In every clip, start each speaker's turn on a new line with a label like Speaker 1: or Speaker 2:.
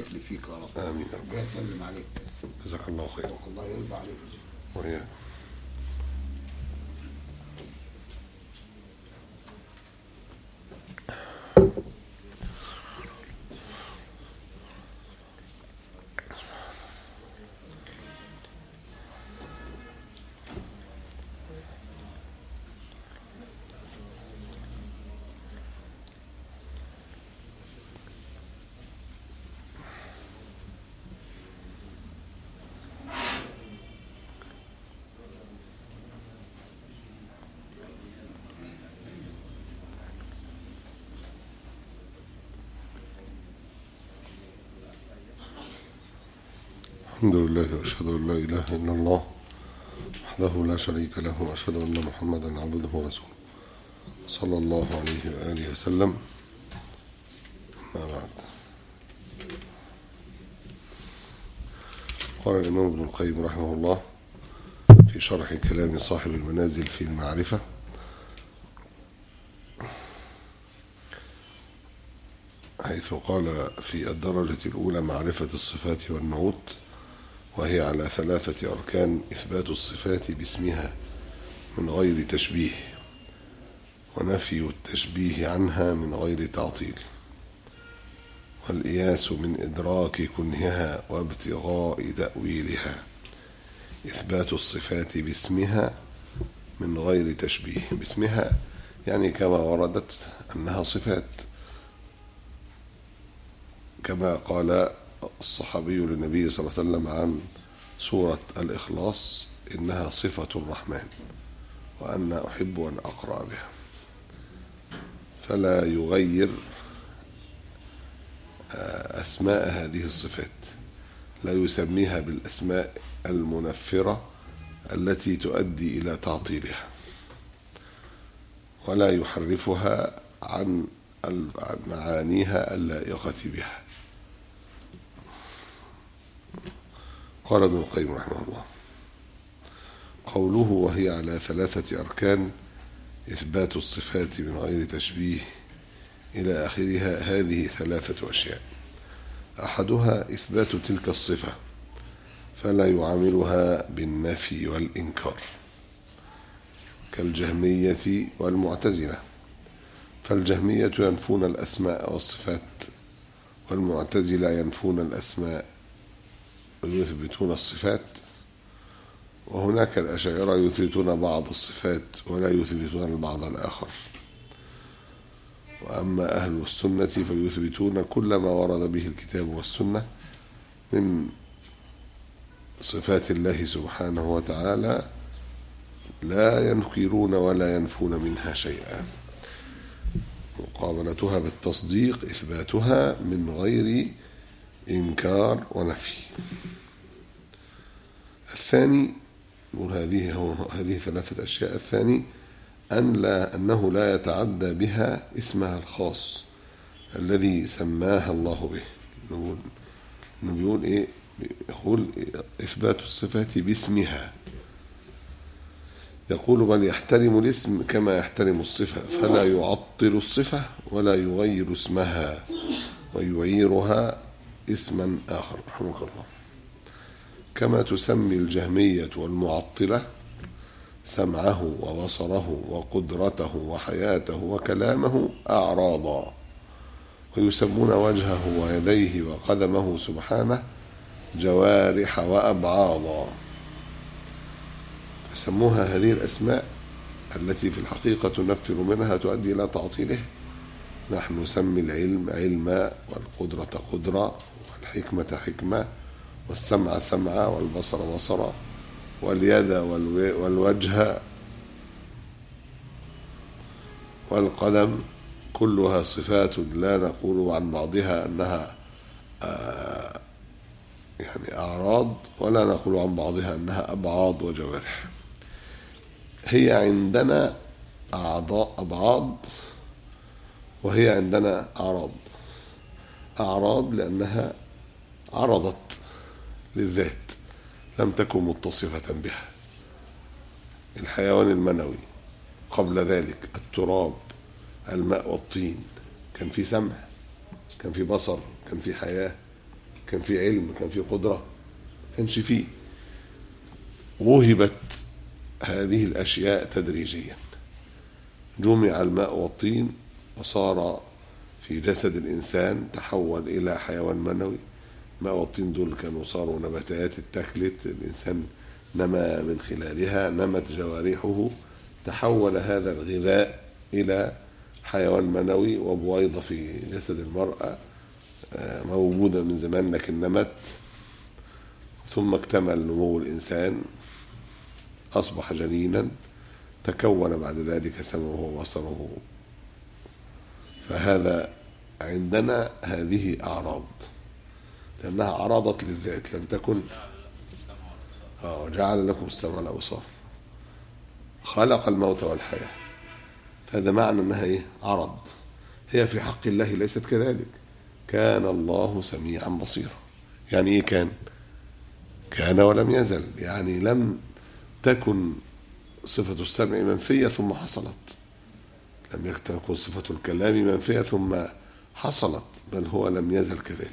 Speaker 1: ويبارك لي فيك يا رب
Speaker 2: آمين يا رب.
Speaker 1: جاي اسلم عليك بس
Speaker 2: جزاك الله خيرا
Speaker 1: الله يرضى عليك يا شيخ.
Speaker 2: وإياك الحمد لله وأشهد أن لا إله إلا الله وحده لا شريك له وأشهد أن محمدا عبده ورسوله صلى الله عليه وآله وسلم أما بعد قال الإمام ابن القيم رحمه الله في شرح كلام صاحب المنازل في المعرفة حيث قال في الدرجة الأولى معرفة الصفات والنعوت وهي على ثلاثة أركان إثبات الصفات باسمها من غير تشبيه ونفي التشبيه عنها من غير تعطيل والإياس من إدراك كنهها وابتغاء تأويلها إثبات الصفات باسمها من غير تشبيه باسمها يعني كما وردت أنها صفات كما قال الصحابي للنبي صلى الله عليه وسلم عن سورة الإخلاص إنها صفة الرحمن وأنا أحب أن أقرأ بها فلا يغير أسماء هذه الصفات لا يسميها بالأسماء المنفرة التي تؤدي إلى تعطيلها ولا يحرفها عن معانيها اللائقة بها قال ابن القيم رحمه الله قوله وهي على ثلاثة أركان إثبات الصفات من غير تشبيه إلى آخرها هذه ثلاثة أشياء أحدها إثبات تلك الصفة فلا يعاملها بالنفي والإنكار كالجهمية والمعتزلة فالجهمية ينفون الأسماء والصفات والمعتزلة ينفون الأسماء ويثبتون الصفات وهناك الأشاعرة يثبتون بعض الصفات ولا يثبتون البعض الآخر وأما أهل السنة فيثبتون كل ما ورد به الكتاب والسنة من صفات الله سبحانه وتعالى لا ينكرون ولا ينفون منها شيئا مقابلتها بالتصديق إثباتها من غير إنكار ونفي الثاني نقول هذه هو هذه ثلاثة أشياء الثاني أن لا أنه لا يتعدى بها اسمها الخاص الذي سماها الله به نقول إنه بيقول إيه يقول إثبات الصفات باسمها يقول بل يحترم الاسم كما يحترم الصفة فلا يعطل الصفة ولا يغير اسمها ويعيرها اسما آخر رحمك الله كما تسمي الجهمية والمعطلة سمعه وبصره وقدرته وحياته وكلامه أعراضا ويسمون وجهه ويديه وقدمه سبحانه جوارح وأبعاضا فسموها هذه الأسماء التي في الحقيقة تنفر منها تؤدي إلى تعطيله نحن نسمي العلم علما والقدرة قدرة والحكمة حكمة والسمع سمعا والبصر بصرا واليد والوجه والقدم كلها صفات لا نقول عن بعضها أنها يعني أعراض ولا نقول عن بعضها أنها أبعاض وجوارح هي عندنا أعضاء أبعاض وهي عندنا أعراض أعراض لأنها عرضت للذات لم تكن متصفة بها الحيوان المنوي قبل ذلك التراب الماء والطين كان في سمع كان في بصر كان في حياة كان في علم كان في قدرة كانش فيه وهبت هذه الأشياء تدريجيا جمع الماء والطين وصار في جسد الإنسان تحول إلى حيوان منوي الماء والطين دول كانوا صاروا نباتات اتكلت الإنسان نما من خلالها نمت جوارحه تحول هذا الغذاء إلى حيوان منوي وبويضة في جسد المرأة آه، موجودة من زمان لكن نمت ثم اكتمل نمو الإنسان أصبح جنينا تكون بعد ذلك سمعه وبصره فهذا عندنا هذه أعراض لأنها أعراضت للذات لم تكن آه، وجعل لكم السمع والأبصار خلق الموت والحياة فهذا معنى أنها إيه؟ عرض هي في حق الله ليست كذلك كان الله سميعا بصيرا يعني إيه كان كان ولم يزل يعني لم تكن صفة السمع منفية ثم حصلت لم تكن صفة الكلام منفية ثم حصلت بل هو لم يزل كذلك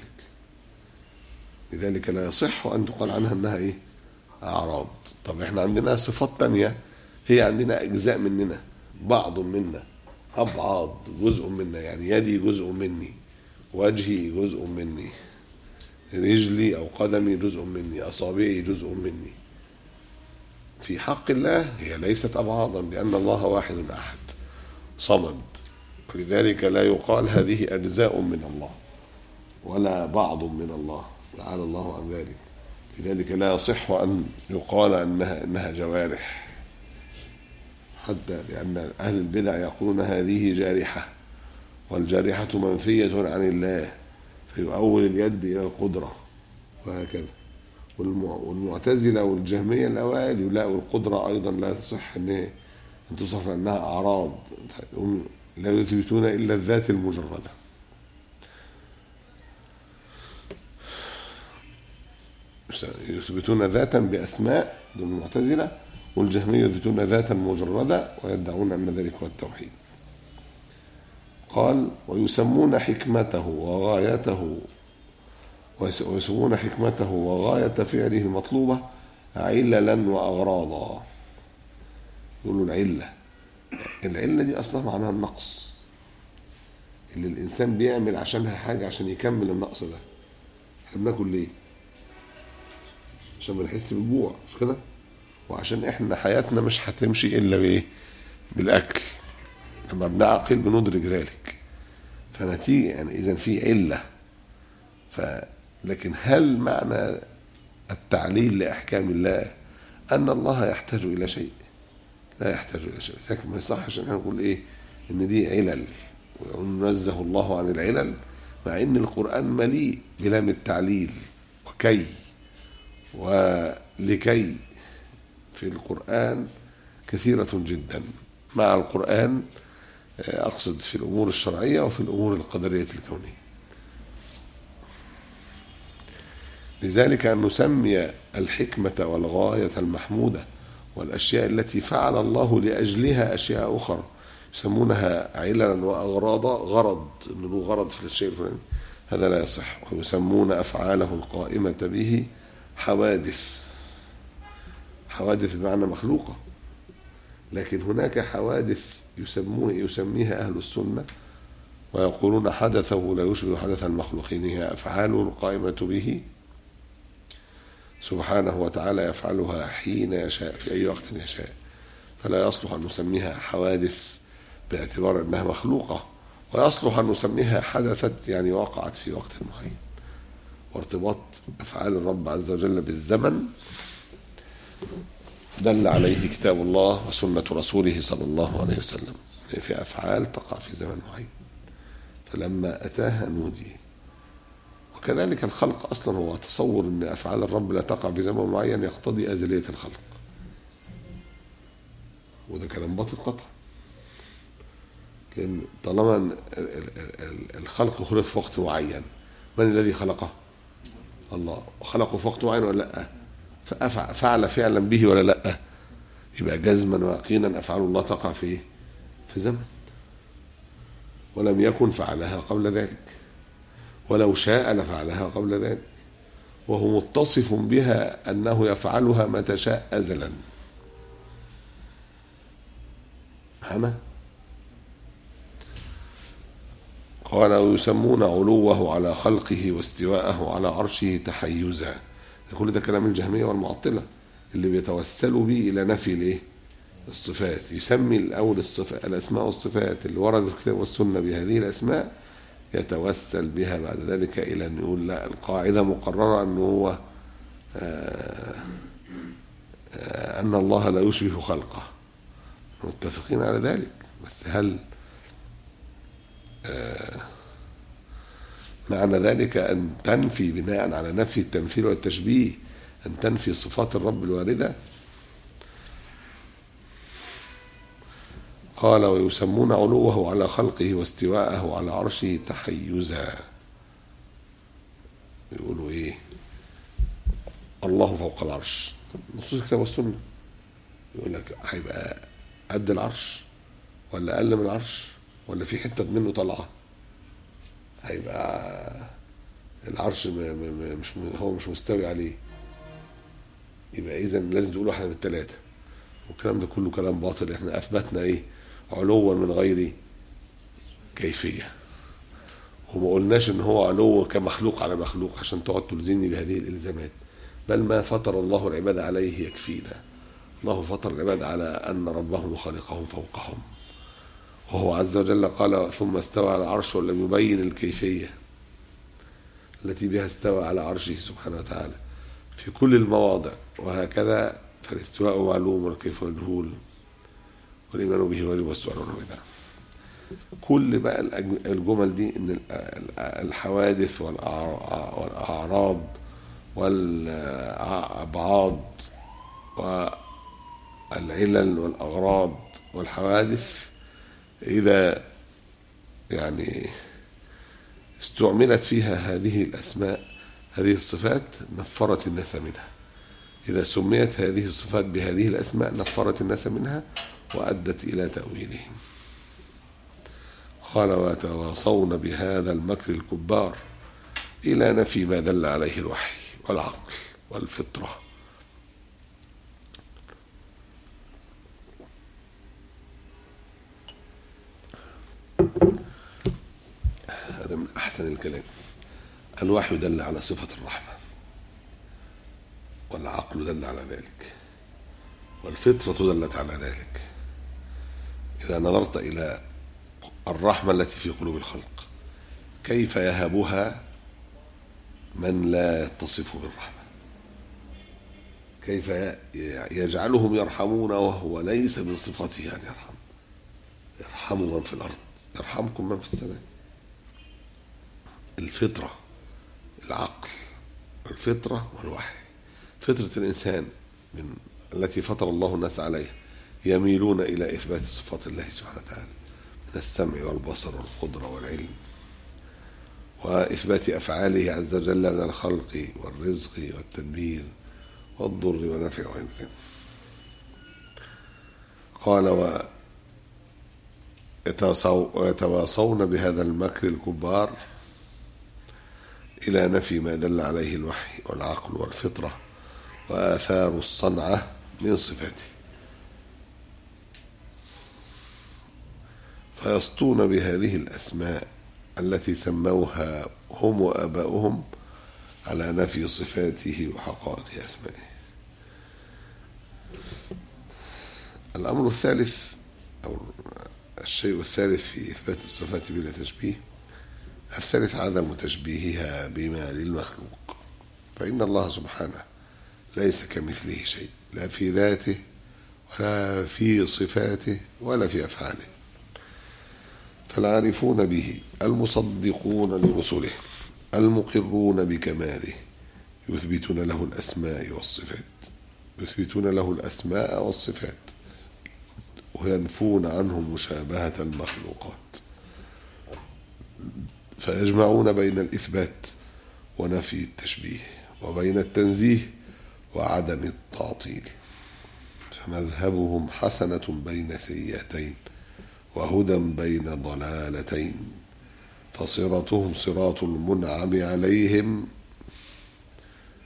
Speaker 2: لذلك لا يصح أن تقال عنها أنها إيه أعراض طب إحنا عندنا صفات تانية هي عندنا أجزاء مننا بعض منا أبعاض جزء منا يعني يدي جزء مني وجهي جزء مني رجلي أو قدمي جزء مني أصابعي جزء مني في حق الله هي ليست أبعاضا لأن الله واحد أحد صمد ولذلك لا يقال هذه أجزاء من الله ولا بعض من الله تعالى الله عن ذلك لذلك لا يصح أن يقال أنها إنها جوارح حتى لأن أهل البدع يقولون هذه جارحة والجارحة منفية عن الله فيؤول اليد إلى القدرة وهكذا والمعتزلة والجهمية الأوائل يلاقوا القدرة أيضا لا تصح أن أن توصف أنها أعراض هم لا يثبتون إلا الذات المجردة يثبتون ذاتا بأسماء دون المعتزلة والجهمية يثبتون ذاتا مجردة ويدعون أن ذلك هو التوحيد قال ويسمون حكمته وغايته ويسمون حكمته وغاية فعله المطلوبة عللا وأغراضا يقولوا العلة العلة دي أصلا معناها النقص اللي الإنسان بيعمل عشانها حاجة عشان يكمل النقص ده احنا بناكل ليه؟ عشان بنحس بالجوع مش كده؟ وعشان احنا حياتنا مش هتمشي إلا بإيه؟ بالأكل لما بنعقل بندرك ذلك فنتيجة يعني إذا في علة ف لكن هل معنى التعليل لأحكام الله أن الله يحتاج إلى شيء لا يحتاج إلى شيء لكن ما يصحش أن نقول إيه إن دي علل وننزه الله عن العلل مع إن القرآن مليء بلام التعليل وكي ولكي في القرآن كثيرة جدا مع القرآن أقصد في الأمور الشرعية وفي الأمور القدرية الكونية لذلك أن نسمي الحكمة والغاية المحمودة والأشياء التي فعل الله لأجلها أشياء أخرى يسمونها عللا وأغراضا غرض إنه له غرض في الشيء الفلاني هذا لا يصح ويسمون أفعاله القائمة به حوادث حوادث بمعنى مخلوقة لكن هناك حوادث يسموه يسميها أهل السنة ويقولون حدثه لا يشبه حدث المخلوقين هي أفعاله القائمة به سبحانه وتعالى يفعلها حين يشاء في أي وقت يشاء فلا يصلح أن نسميها حوادث باعتبار أنها مخلوقة ويصلح أن نسميها حدثت يعني وقعت في وقت معين وارتباط أفعال الرب عز وجل بالزمن دل عليه كتاب الله وسنة رسوله صلى الله عليه وسلم في أفعال تقع في زمن معين فلما أتاها نودي وكذلك الخلق أصلا هو تصور أن أفعال الرب لا تقع في زمن معين يقتضي أزلية الخلق وده كلام باطل قطعا لأن طالما الخلق خلق في وقت معين من الذي خلقه؟ الله وخلقه في وقت معين ولا لا؟ ففعل فعلا به ولا لا؟ يبقى جزما ويقينا أفعال الله تقع في في زمن ولم يكن فعلها قبل ذلك ولو شاء لفعلها قبل ذلك وهو متصف بها أنه يفعلها متى شاء أزلا هنا قال ويسمون علوه على خلقه واستواءه على عرشه تحيزا كل ده كلام الجهمية والمعطلة اللي بيتوسلوا به إلى نفي الإيه؟ الصفات يسمي الأول الصفات الأسماء والصفات اللي وردت في الكتاب والسنة بهذه الأسماء يتوسل بها بعد ذلك إلى أن يقول لا القاعدة مقررة أنه هو آه آه أن الله لا يشبه خلقه متفقين على ذلك بس هل آه معنى ذلك أن تنفي بناء على نفي التمثيل والتشبيه أن تنفي صفات الرب الواردة قال ويسمون علوه على خلقه واستواءه على عرشه تحيزا يقولوا ايه الله فوق العرش نصوص الكتاب والسنه يقول لك هيبقى قد العرش ولا اقل من العرش ولا في حته منه طالعه هيبقى العرش م م مش م هو مش مستوي عليه يبقى اذا لازم تقول واحده من الثلاثه والكلام ده كله كلام باطل احنا اثبتنا ايه علوا من غير كيفيه وما قلناش ان هو علو كمخلوق على مخلوق عشان تقعد تلزمني بهذه الالزامات بل ما فطر الله العباد عليه يكفينا الله فطر العباد على ان ربهم وخالقهم فوقهم وهو عز وجل قال ثم استوى على العرش ولم يبين الكيفيه التي بها استوى على عرشه سبحانه وتعالى في كل المواضع وهكذا فالاستواء معلوم والكيف مجهول والإيمان به واجب والسؤال عنه بدعة كل بقى الجمل دي ان الحوادث والاعراض والابعاد والعلل والاغراض والحوادث اذا يعني استعملت فيها هذه الاسماء هذه الصفات نفرت الناس منها اذا سميت هذه الصفات بهذه الاسماء نفرت الناس منها وأدت إلى تأويلهم قال ويتواصون بهذا المكر الكبار إلى نفي ما دل عليه الوحي والعقل والفطرة هذا من أحسن الكلام الوحي دل على صفة الرحمة والعقل دل على ذلك والفطرة دلت على ذلك إذا نظرت إلى الرحمة التي في قلوب الخلق كيف يهبها من لا يتصف بالرحمة كيف يجعلهم يرحمون وهو ليس من صفته أن يرحم يرحموا من في الأرض يرحمكم من في السماء الفطرة العقل الفطرة والوحي فطرة الإنسان من التي فطر الله الناس عليها يميلون إلى إثبات صفات الله سبحانه وتعالى من السمع والبصر والقدرة والعلم وإثبات أفعاله عز وجل من الخلق والرزق والتدبير والضر والنفع وغير ذلك قال و ويتواصون بهذا المكر الكبار إلى نفي ما دل عليه الوحي والعقل والفطرة وآثار الصنعة من صفاته فيسطون بهذه الأسماء التي سموها هم وآباؤهم على نفي صفاته وحقائق أسمائه الأمر الثالث أو الشيء الثالث في إثبات الصفات بلا تشبيه الثالث عدم تشبيهها بما للمخلوق فإن الله سبحانه ليس كمثله شيء لا في ذاته ولا في صفاته ولا في أفعاله فالعارفون به المصدقون لرسله المقرون بكماله يثبتون له الأسماء والصفات يثبتون له الأسماء والصفات وينفون عنه مشابهة المخلوقات فيجمعون بين الإثبات ونفي التشبيه وبين التنزيه وعدم التعطيل فمذهبهم حسنة بين سيئتين وهدى بين ضلالتين فصراطهم صراط المنعم عليهم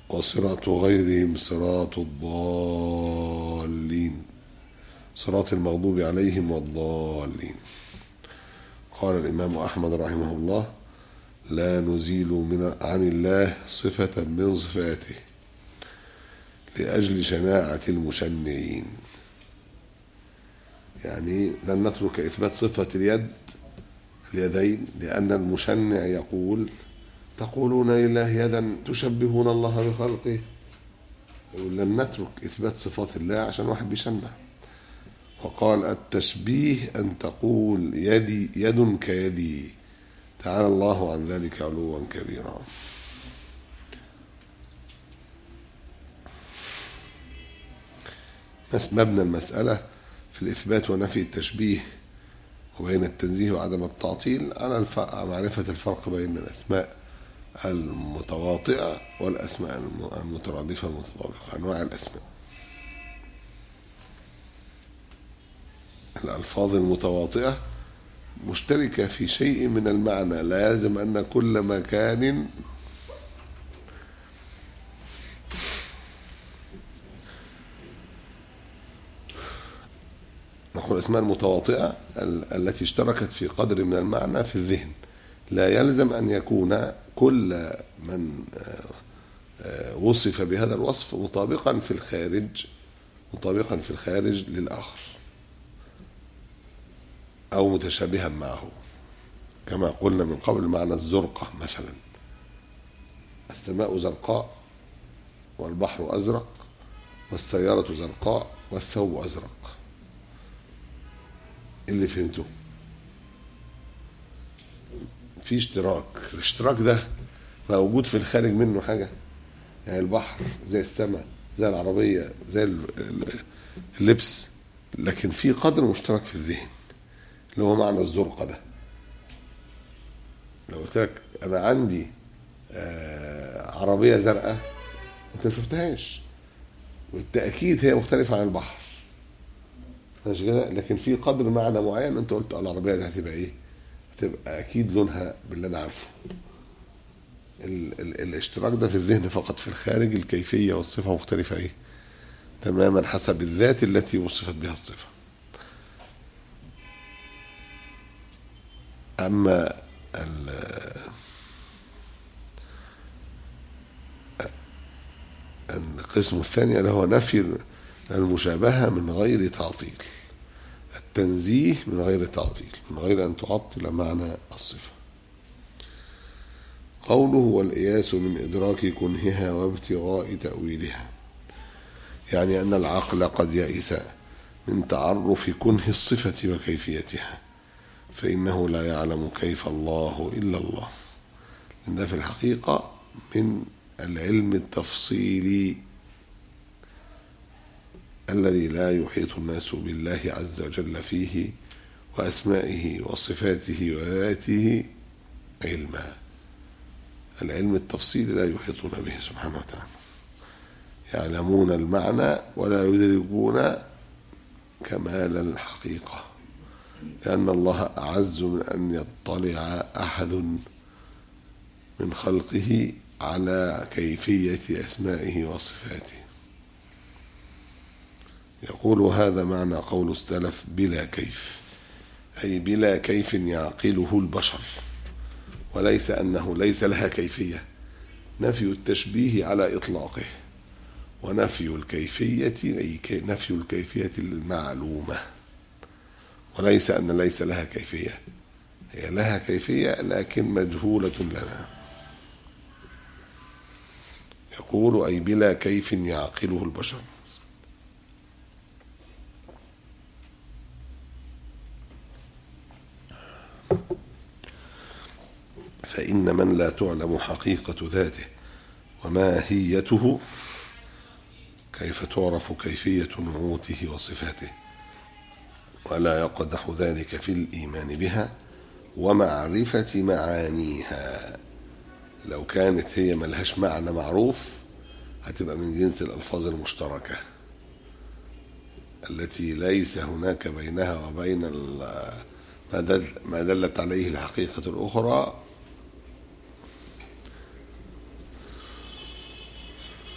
Speaker 2: وصراط غيرهم صراط الضالين صراط المغضوب عليهم والضالين قال الإمام أحمد رحمه الله لا نزيل من عن الله صفة من صفاته لأجل شناعة المشنعين يعني لن نترك إثبات صفة اليد اليدين لأن المشنع يقول تقولون لله يدا تشبهون الله بخلقه يقول لن نترك إثبات صفات الله عشان واحد بيشنع وقال التشبيه أن تقول يدي يد كيدي تعالى الله عن ذلك علوا كبيرا مبنى المسألة في الإثبات ونفي التشبيه وبين التنزيه وعدم التعطيل على معرفة الفرق بين الأسماء المتواطئة والأسماء المترادفة المتطابقة أنواع الأسماء الألفاظ المتواطئة مشتركة في شيء من المعنى لا يلزم أن كل مكان نقول الأسماء المتواطئة التي اشتركت في قدر من المعنى في الذهن لا يلزم أن يكون كل من وصف بهذا الوصف مطابقا في الخارج مطابقا في الخارج للآخر أو متشابها معه كما قلنا من قبل معنى الزرقة مثلا السماء زرقاء والبحر أزرق والسيارة زرقاء والثوب أزرق اللي فهمته في اشتراك الاشتراك ده موجود في الخارج منه حاجة يعني البحر زي السماء زي العربية زي اللبس لكن في قدر مشترك في الذهن اللي هو معنى الزرقة ده لو قلت لك انا عندي آه عربية زرقاء انت ما شفتهاش بالتأكيد هي مختلفة عن البحر ماشي كده لكن في قدر معنى معين انت قلت العربية دي هتبقى ايه هتبقى اكيد لونها باللي انا عارفه ال ال الاشتراك ده في الذهن فقط في الخارج الكيفية والصفة مختلفة ايه تماما حسب الذات التي وصفت بها الصفة أما القسم الثاني اللي هو نفي المشابهة من غير تعطيل التنزيه من غير تعطيل من غير أن تعطل معنى الصفة قوله والإياس من إدراك كنهها وابتغاء تأويلها يعني أن العقل قد يئس من تعرف كنه الصفة وكيفيتها فإنه لا يعلم كيف الله إلا الله لأن ده في الحقيقة من العلم التفصيلي الذي لا يحيط الناس بالله عز وجل فيه وأسمائه وصفاته وذاته علما العلم التفصيلي لا يحيطون به سبحانه وتعالى يعلمون المعنى ولا يدركون كمال الحقيقة لأن الله أعز من أن يطلع أحد من خلقه على كيفية أسمائه وصفاته يقول هذا معنى قول السلف بلا كيف أي بلا كيف يعقله البشر وليس أنه ليس لها كيفية نفي التشبيه على إطلاقه ونفي الكيفية أي نفي الكيفية المعلومة وليس أن ليس لها كيفية هي لها كيفية لكن مجهولة لنا يقول أي بلا كيف يعقله البشر فإن من لا تعلم حقيقة ذاته وماهيته كيف تعرف كيفية نعوته وصفاته ولا يقدح ذلك في الإيمان بها ومعرفة معانيها لو كانت هي ملهاش معنى معروف هتبقى من جنس الألفاظ المشتركة التي ليس هناك بينها وبين ما, دل ما دلت عليه الحقيقة الأخرى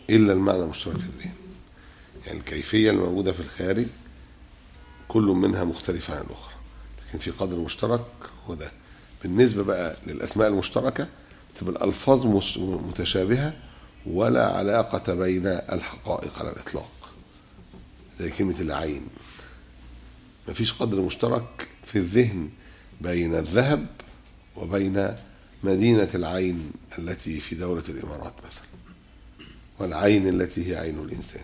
Speaker 2: إلا المعنى المشترك في الذهن يعني الكيفية الموجودة في الخارج كل منها مختلف عن الأخرى لكن في قدر مشترك هو ده بالنسبة بقى للأسماء المشتركة تبقى الألفاظ مش- متشابهة ولا علاقة بين الحقائق على الإطلاق زي كلمة العين مفيش قدر مشترك في الذهن بين الذهب وبين مدينة العين التي في دولة الإمارات مثلا والعين التي هي عين الإنسان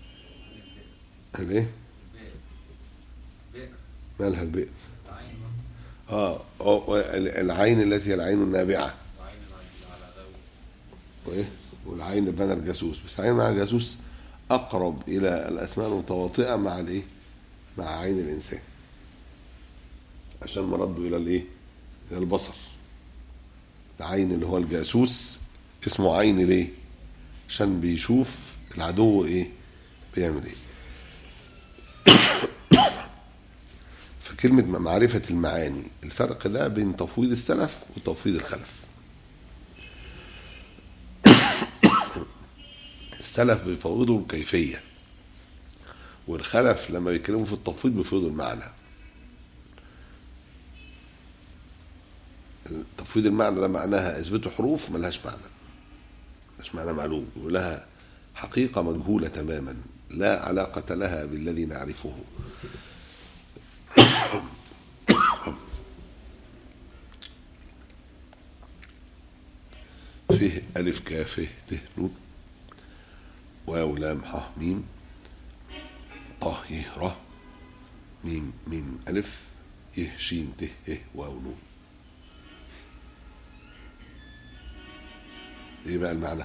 Speaker 2: ليه؟
Speaker 3: بئر
Speaker 2: مالها البئر؟
Speaker 3: العين
Speaker 2: اه أو- العين التي هي العين النابعة
Speaker 3: وعين العين على ذوي
Speaker 2: وايه والعين بنى الجاسوس بس عين مع الجاسوس اقرب الى الاسماء المتواطئه مع الايه مع عين الانسان عشان مرده الى الايه الى البصر العين اللي هو الجاسوس اسمه عين ليه عشان بيشوف العدو ايه بيعمل ايه فكلمة معرفة المعاني الفرق ده بين تفويض السلف وتفويض الخلف السلف بيفوضوا الكيفية والخلف لما بيتكلموا في التفويض بيفوضوا المعنى تفويض المعنى ده معناها اثبتوا حروف ملهاش معنى ملهاش معنى معلوم ولها حقيقة مجهولة تماما لا علاقة لها بالذي نعرفه فيه ألف كاف ف ت نون واو لام ح ميم ط ي ر ميم ميم ألف ي ش ت ه واو نون ايه بقى المعنى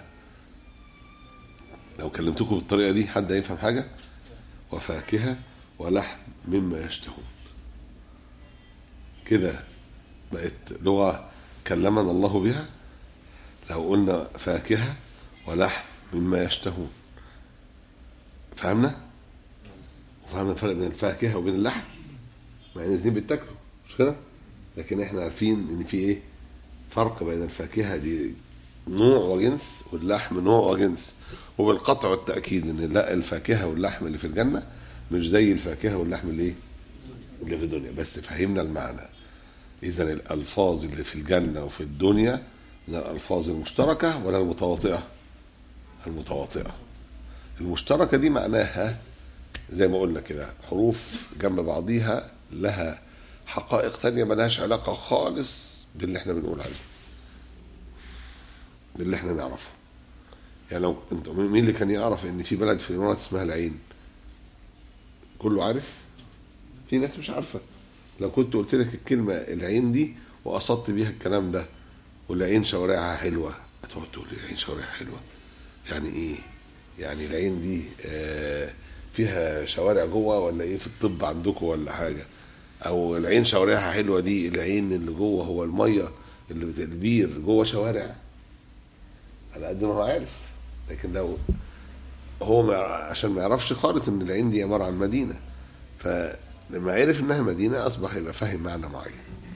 Speaker 2: لو كلمتكم بالطريقة دي حد هيفهم حاجة وفاكهة ولحم مما يشتهون كده بقت لغة كلمنا الله بها لو قلنا فاكهة ولحم مما يشتهون فهمنا؟ وفهمنا الفرق بين الفاكهة وبين اللحم مع ان الاثنين بيتاكلوا مش كده؟ لكن احنا عارفين ان في ايه؟ فرق بين الفاكهة دي نوع وجنس واللحم نوع وجنس وبالقطع والتأكيد ان لا الفاكهة واللحم اللي في الجنة مش زي الفاكهة واللحم اللي ايه؟ اللي في الدنيا بس فهمنا المعنى اذا الالفاظ اللي في الجنة وفي الدنيا من الألفاظ المشتركة ولا المتواطئة المتواطئة المشتركة دي معناها زي ما قلنا كده حروف جنب بعضيها لها حقائق تانية ملهاش علاقة خالص باللي احنا بنقول عليه باللي احنا نعرفه يعني لو انت مين اللي كان يعرف ان في بلد في الامارات اسمها العين كله عارف في ناس مش عارفه لو كنت قلت لك الكلمه العين دي وقصدت بيها الكلام ده والعين شوارعها حلوه هتقعد تقول لي العين شوارعها حلوه يعني ايه يعني العين دي آه، فيها شوارع جوه ولا ايه في الطب عندكم ولا حاجه او العين شوارعها حلوه دي العين اللي جوه هو الميه اللي بت- البير جوه شوارع على قد ما هو عارف لكن لو هو ما عشان ما يعرفش خالص ان العين دي عباره عن مدينه فلما عرف انها مدينه اصبح يبقى فاهم معنى معين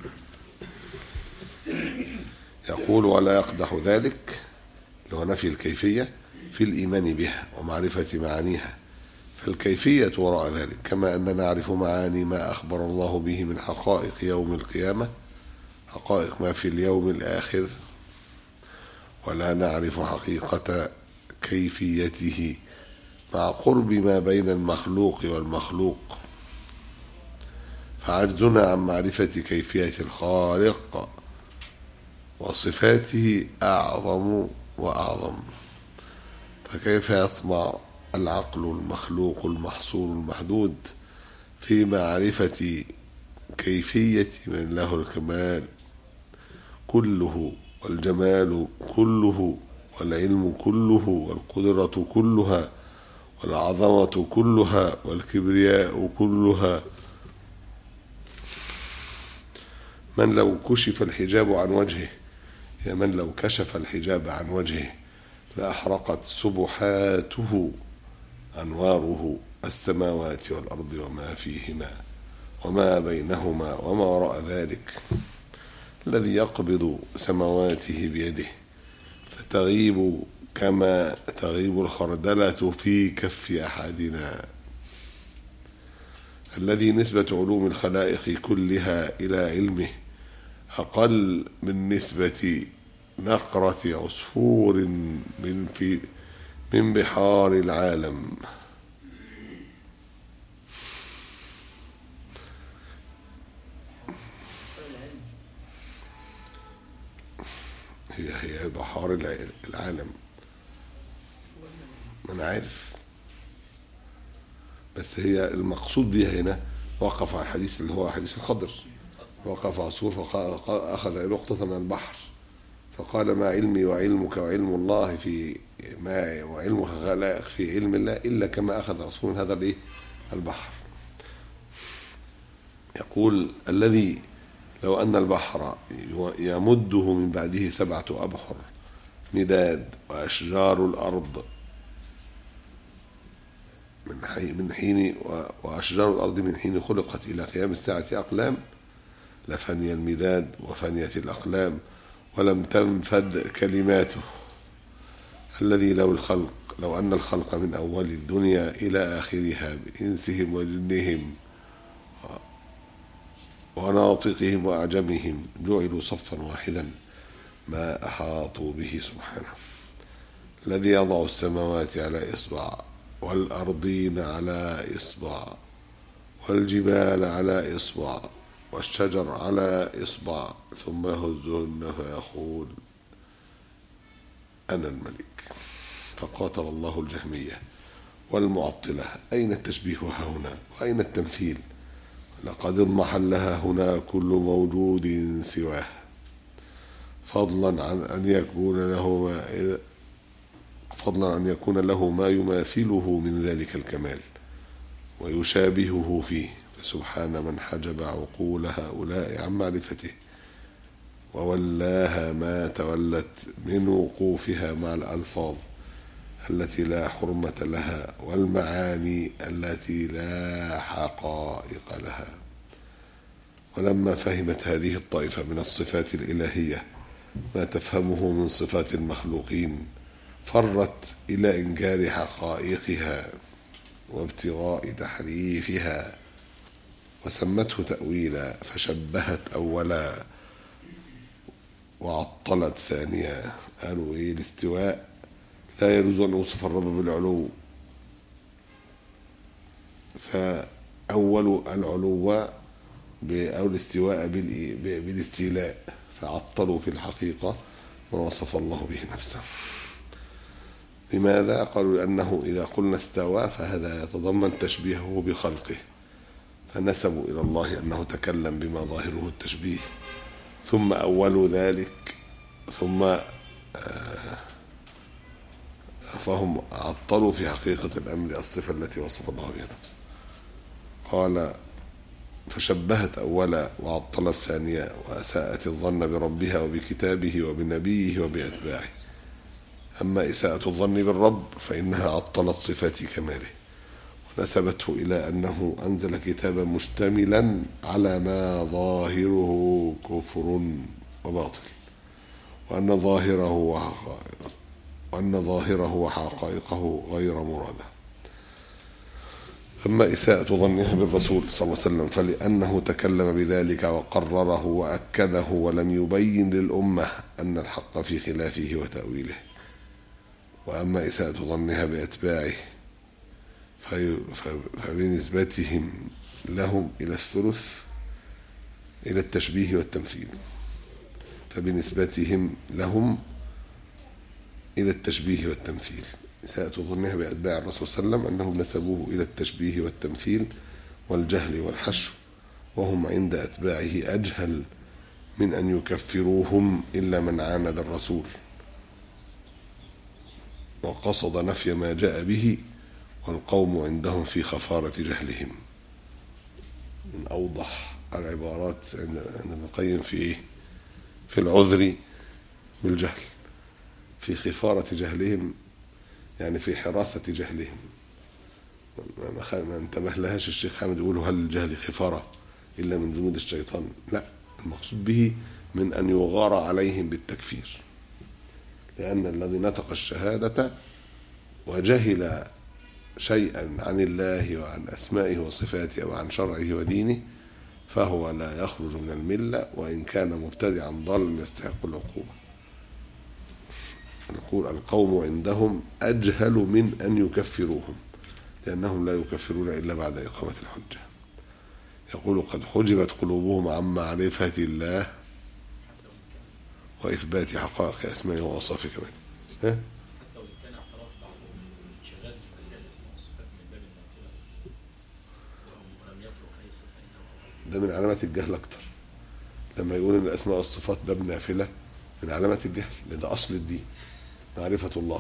Speaker 2: يقول ولا يقدح ذلك اللي هو نفي الكيفية في الإيمان بها ومعرفة معانيها فالكيفية وراء ذلك كما أننا نعرف معاني ما أخبر الله به من حقائق يوم القيامة حقائق ما في اليوم الآخر ولا نعرف حقيقة كيفيته مع قرب ما بين المخلوق والمخلوق فعجزنا عن معرفة كيفية الخالق وصفاته أعظم وأعظم فكيف يطمع العقل المخلوق المحصور المحدود في معرفة كيفية من له الكمال كله والجمال كله والعلم كله والقدرة كلها والعظمة كلها والكبرياء كلها من لو كشف الحجاب عن وجهه يا من لو كشف الحجاب عن وجهه لأحرقت سبحاته أنواره السماوات والأرض وما فيهما وما بينهما وما وراء ذلك الذي يقبض سماواته بيده فتغيب كما تغيب الخردلة في كف أحدنا الذي نسبة علوم الخلائق كلها إلى علمه أقل من نسبة نقرة عصفور من في من بحار العالم هي هي بحار الع- العالم ما انا عارف بس هي المقصود بها هنا وقف على الحديث اللي هو حديث الخضر وقف عصفور فأخذ نقطة من البحر فقال ما علمي وعلمك وعلم الله في ما وعلم الخلائق في علم الله إلا كما أخذ عصفور من هذا الإيه؟ البحر يقول الذي لو أن البحر يمده من بعده سبعة أبحر مداد وأشجار الأرض من حين من حين و- وأشجار الأرض من حين خلقت إلى قيام الساعة أقلام لفني المداد وفنيت الأقلام ولم تنفد كلماته الذي لو الخلق لو أن الخلق من أول الدنيا إلى آخرها بإنسهم وجنهم وناطقهم وأعجمهم جعلوا صفا واحدا ما أحاطوا به سبحانه الذي يضع السماوات على إصبع والأرضين على إصبع والجبال على إصبع والشجر على إصبع ثم يهزهن فيقول أنا الملك فقاتل الله الجهمية والمعطلة أين التشبيه ها هنا وأين التمثيل لقد اضمحل لها هنا كل موجود سواه فضلا عن أن يكون له ما فضلا عن يكون له ما يماثله من ذلك الكمال ويشابهه فيه فسبحان من حجب عقول هؤلاء عن معرفته وولاها ما تولت من وقوفها مع الألفاظ التي لا حرمة لها والمعاني التي لا حقائق لها ولما فهمت هذه الطائفة من الصفات الإلهية ما تفهمه من صفات المخلوقين فرت إلى إنكار حقائقها وابتغاء تحريفها وسمته تأويلا فشبهت أولا وعطلت ثانيا قالوا إيه الاستواء لا يجوز أن يوصف الرب بالعلو فأول العلو أو الاستواء بالإي- بالاستيلاء فعطلوا في الحقيقة ما وصف الله به نفسه لماذا؟ قالوا لأنه إذا قلنا استوى فهذا يتضمن تشبيهه بخلقه فنسبوا إلى الله أنه تكلم بما ظاهره التشبيه ثم أولوا ذلك ثم آه، فهم عطلوا في حقيقة الأمر الصفة التي وصف الله بها نفسه قال فشبهت أولا وعطلت ثانية وأساءت الظن بربها وبكتابه وبنبيه وبأتباعه أما إساءة الظن بالرب فإنها عطلت صفات كماله ونسبته إلى أنه أنزل كتابا مشتملا على ما ظاهره كفر وباطل وأن ظاهره وحقائقه وأن ظاهره وحقائقه غير مرادة أما إساءة ظنها بالرسول صلى الله عليه وسلم فلأنه تكلم بذلك وقرره وأكده ولم يبين للأمة أن الحق في خلافه وتأويله وأما إساءة ظنها بأتباعه في ف- فبنسبتهم لهم إلى الثلث إلى التشبيه والتمثيل فبنسبتهم لهم إلى التشبيه والتمثيل إساءة ظنها بأتباع الرسول صلى الله عليه وسلم أنهم نسبوه إلى التشبيه والتمثيل والجهل والحشو وهم عند أتباعه أجهل من أن يكفروهم إلا من عاند الرسول وقصد نفي ما جاء به والقوم عندهم في خفارة جهلهم من أوضح العبارات عند عند ابن القيم في إيه؟ في العذر بالجهل في خفارة جهلهم يعني في حراسة جهلهم ما- ما خ- ما انتبه لهاش الشيخ حامد يقول هل الجهل خفارة إلا من جنود الشيطان لا المقصود به من أن يغار عليهم بالتكفير لأن الذي نطق الشهادة وجهل شيئا عن الله وعن أسمائه وصفاته وعن شرعه ودينه فهو لا يخرج من الملة وإن كان مبتدعا ضالا يستحق العقوبة نقول القوم عندهم أجهل من أن يكفروهم لأنهم لا يكفرون إلا بعد إقامة الحجة يقول قد حجبت قلوبهم عن معرفة الله وإثبات حقائق أسمائه وأوصافه كمان ها؟
Speaker 4: حتى وان كان اعتراف بعضهم شغال في مسائل الاسماء والصفات من باب النافله ولم يترك اي صفه انه
Speaker 2: ده من علامات الجهل أكتر لما يقول إن الأسماء والصفات باب نافلة من علامات الجهل لأن ده أصل الدين معرفة الله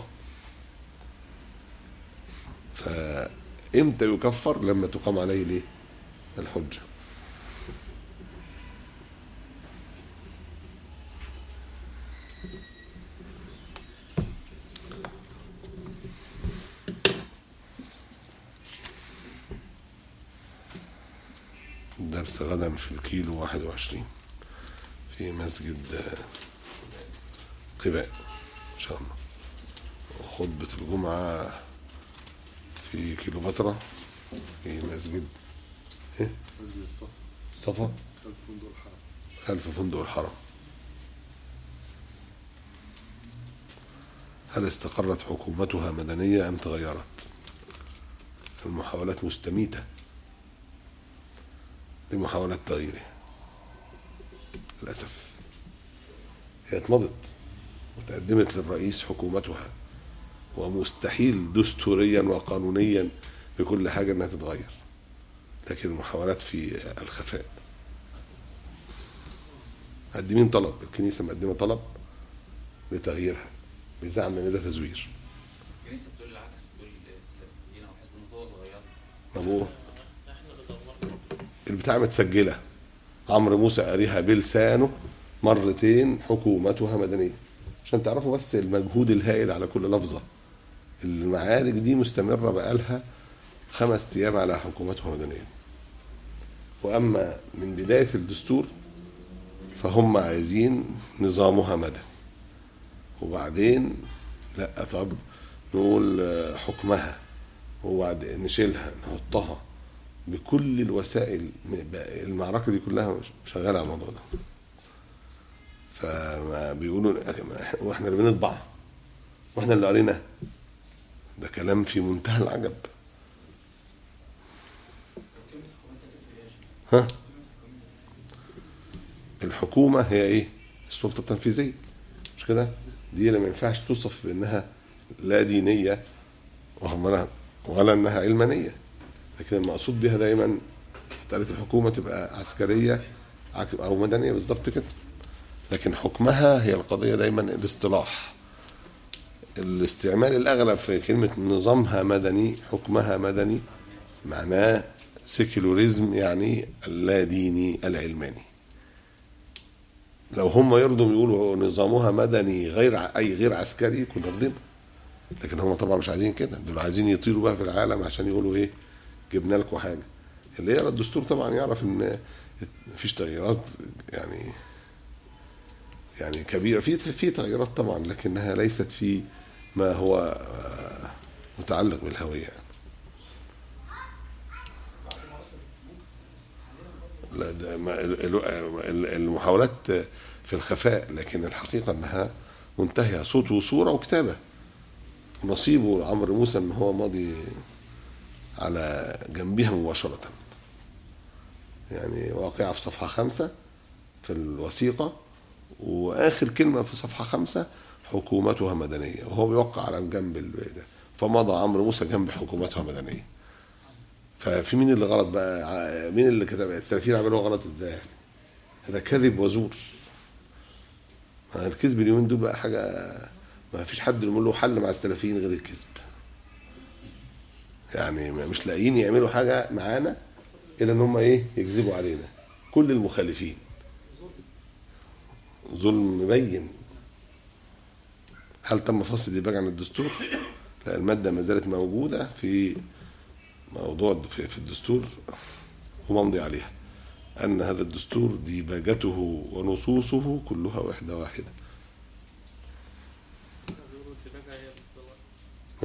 Speaker 2: فإمتى يكفر لما تقام عليه ليه الحجة درس غدا في الكيلو واحد وعشرين في مسجد آه، قباء إن شاء الله وخطبة الجمعة في كيلو بطرة في مسجد إيه؟
Speaker 1: مسجد الصف
Speaker 2: صفا
Speaker 1: خلف فندق الحرم
Speaker 2: خلف فندق الحرم هل استقرت حكومتها مدنية أم تغيرت المحاولات مستميتة لمحاولة تغييره للأسف هي اتمضت وتقدمت للرئيس حكومتها ومستحيل دستوريا وقانونيا بكل حاجة انها تتغير لكن المحاولات في الخفاء مقدمين طلب الكنيسة مقدمة طلب لتغييرها بزعم ان ده تزوير
Speaker 3: الكنيسه بتقول العكس بتقول الدين او حزب النهضه اتغيرت
Speaker 2: طب هو البتاع متسجلة عمرو موسى قاريها بلسانه مرتين حكومتها مدنية عشان تعرفوا بس المجهود الهائل على كل لفظة المعارك دي مستمرة بقالها خمس أيام على حكومتها مدنية وأما من بداية الدستور فهم عايزين نظامها مدني وبعدين لا طب نقول آه، حكمها وبعد نشيلها نحطها بكل الوسائل المعركة دي كلها شغالة على الموضوع ده فما بيقولوا واحنا اللي بنطبع واحنا اللي قرينا ده كلام في منتهى العجب ها الحكومة هي ايه السلطة التنفيذية مش كده دي اللي ما ينفعش توصف بانها لا دينية واخد بالك؟ ولا انها علمانية لكن المقصود بها دايما تالت الحكومة تبقى عسكرية عك- او مدنية بالظبط كده لكن حكمها هي القضية دايما الاصطلاح الاستعمال الأغلب في كلمة نظامها مدني حكمها مدني معناه سيكولوريزم يعني اللا ديني العلماني لو هم يرضوا يقولوا نظامها مدني غير ع- أي غير عسكري كنا رضينا لكن هم طبعا مش عايزين كده دول عايزين يطيروا بقى في العالم عشان يقولوا ايه جبنا لكم حاجة اللي يقرا الدستور طبعا يعرف ان مفيش تغييرات يعني يعني كبيرة في في تغييرات طبعا لكنها ليست في ما هو آه، متعلق بالهوية يعني. لا ده ما- ال- ال- ال- المحاولات في الخفاء لكن الحقيقة انها منتهية صوت وصورة وكتابة نصيبه عمرو موسى ان هو ماضي على جنبها مباشرة يعني واقعة في صفحة خمسة في الوثيقة واخر كلمه في صفحه خمسة حكومتها مدنيه وهو بيوقع على جنب ال- ده فمضى عمرو موسى جنب حكومتها مدنيه ففي مين اللي غلط بقى ع- مين اللي كتب السلفيين عملوها غلط ازاي يعني هذا كذب وزور ما الكذب اليومين دول بقى حاجه ما فيش حد يقول له حل مع السلفيين غير الكذب يعني ما- مش لاقيين يعملوا حاجه معانا الا ان هم ايه يكذبوا علينا كل المخالفين ظلم مبين هل تم فصل الديباج عن الدستور؟ لا المادة ما زالت موجودة في موضوع في, في الدستور وممضي عليها أن هذا الدستور ديباجته ونصوصه كلها وحدة واحدة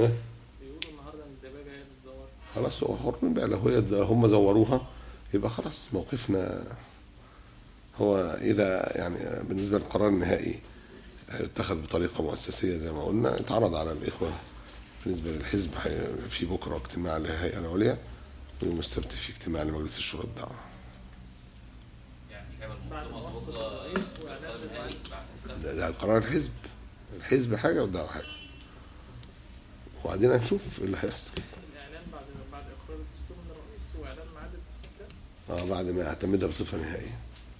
Speaker 2: ها؟
Speaker 5: بيقولوا النهارده ان الدبابه هي اللي بتزور
Speaker 2: خلاص هو حرين بقى لو هي هم زوروها يبقى خلاص موقفنا هو اذا يعني بالنسبه للقرار النهائي اتخذ بطريقه مؤسسيه زي ما قلنا اتعرض على الاخوه بالنسبه للحزب هي- في بكره اجتماع للهيئه العليا ويوم السبت في اجتماع لمجلس الشورى الدعوه
Speaker 3: يعني مش هيبقى
Speaker 5: بعد
Speaker 3: المنظومه
Speaker 5: ما وافق
Speaker 3: مضبوطه
Speaker 5: الرئيس وإعلان
Speaker 3: القرار النهائي
Speaker 5: الرئيس.
Speaker 3: بعد السبت
Speaker 2: ده, ده قرار الحزب الحزب حاجه والدعوه حاجه وبعدين هنشوف ايه اللي هيحصل
Speaker 5: الاعلان بعد بعد اقرار الدستور من الرئيس واعلان ميعاد الاستفتاء
Speaker 2: اه بعد ما يعتمدها بصفه نهائيه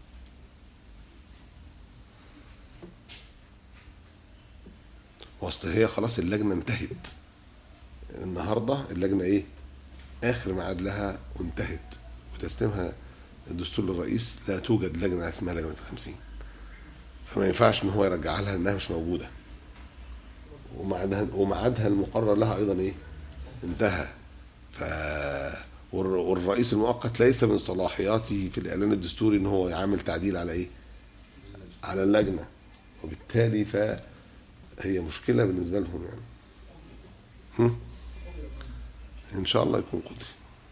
Speaker 2: واصل هي خلاص اللجنه انتهت النهارده اللجنه ايه اخر ميعاد لها وانتهت وتسليمها الدستور للرئيس لا توجد لجنه اسمها لجنه 50 فما ينفعش ان هو يرجعها لها انها مش موجوده وميعادها وميعادها المقرر لها ايضا ايه انتهى ف والر- والرئيس المؤقت ليس من صلاحياته في الاعلان الدستوري ان هو يعمل تعديل على ايه على اللجنه وبالتالي فهي مشكله بالنسبه لهم يعني هم؟ ان شاء الله يكون قضي